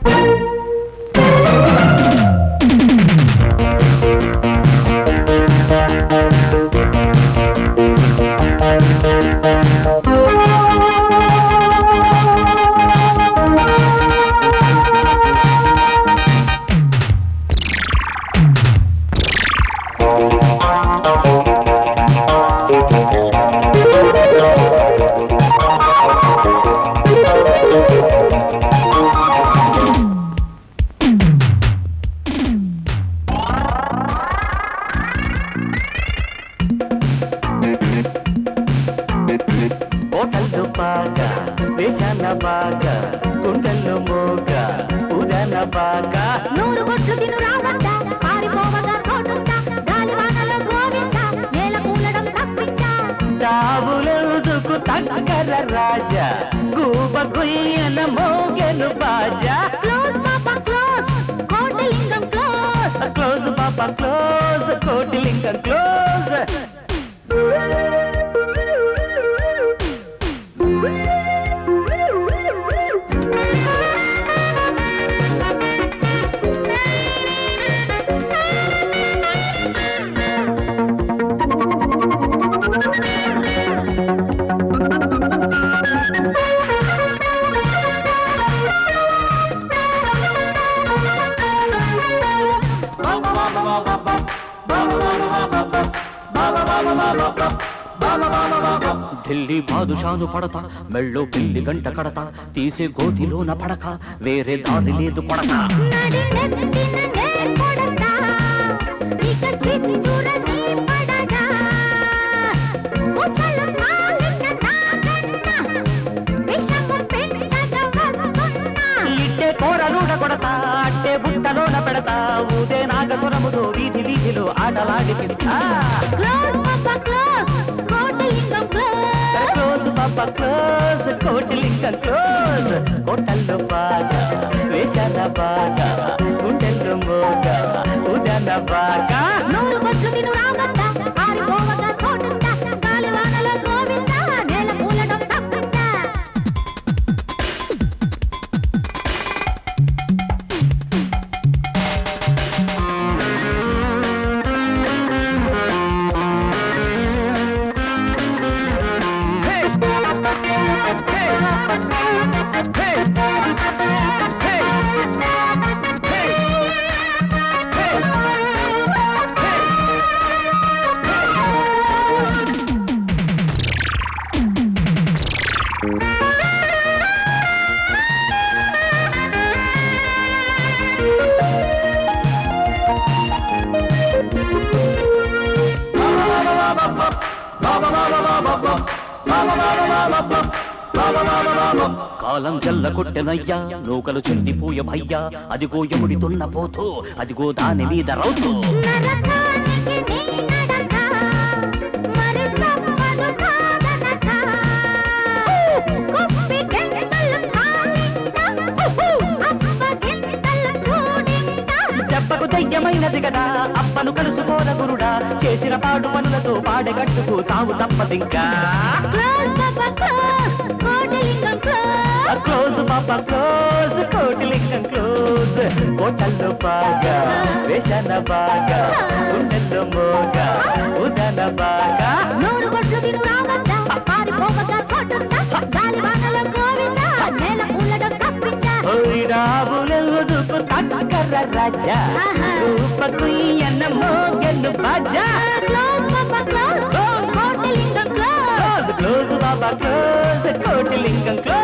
కోటల్లో బాగా వేషాల బాగా గుండెల్లో మోగా ఉదన బాగా నూరు కొట్లు తిను రావద్ద పారిపోవగా చోటుందా గాలివానలో గోవింద నేల కూలడం తప్పిందా తావులెందుకు తగ్గర రాజా గూబ గుయ్యన మోగెను బాజా క్లోజ్ పాప క్లోజ్ కోటిలింగం క్లోజ్ క్లోజ్ పాప క్లోజ్ కోటిలింగం క్లోజ్ ఢిల్లీ బాదుషాను పడత మెళ్ళో పిల్లి గంట కడత తీసే గోతిలోన పడక వేరే దారి లేదు పడక నడి నెత్తిన నేర్పడతా ఇక చిత్తూర నీ పడగా ముసలు కాలిన నాగన్న విషము పెంటగా వస్తున్నా ఇట్టే కోరలూడ కొడత అట్టే బుట్టలోన పెడతా ఊదే నాగసురముతో వీధి వీధిలో ఆటలాడిపిస్తా క్లోజ్ పాప క్లోజ్ కోటిలింగం క్లోజ్ క్లోజ్ పాప క్లోజ్ కోటిలింగం క్లోజ్ కోటల్లో బాగా వేషాల బాగా గుండెల్లో మోగా ఉదన బాగా నూరు కొట్లు తిను రావద్దా పారిపోవగా చోటుందా గాలివానలో గోవింద నేల కూలడం తప్పిందా కాలం చల్ల కొట్టెనయ్యా నూకలు చెందిపోయ భయ్యా అదిగో ఎముడితున్న పోతూ అదిగో దాని మీద రౌతూ నరకానికి నీ నడక మరి తప్పదు కాదనక కుప్పి గింతలు సాగిందా అప్పగింతలు చూడిందా దెబ్బకు దయ్యమైనది కదా అప్పను కలుసుకోర గురుడా చేసిన పాడు పనులతో పాడగట్టుకు చావు తప్పదింకా క్లోజ్ పాప క్లోజ్ కోటిలింగం క్లోజ్ క్లోజ్ పాప క్లోజ్ కోటిలింగం క్లోజ్ కోటల్లో బాగా వేషన బాగా గుండెల్లో మోగా ఉదన బాగా నూరు కొట్లు తిను రావద్దా పారిపోవగా చోటుందా గాలివానలో గోవిందా నేల కూలడం తప్పిందా రాబులెదుకు తక్కర రాజా రూపకుయ్యన్న మోగెను బాజా క్లోజ్ పాప close Kotilingam close close close బాబా క్లోజ్ కోటిలింగం క్లోజ్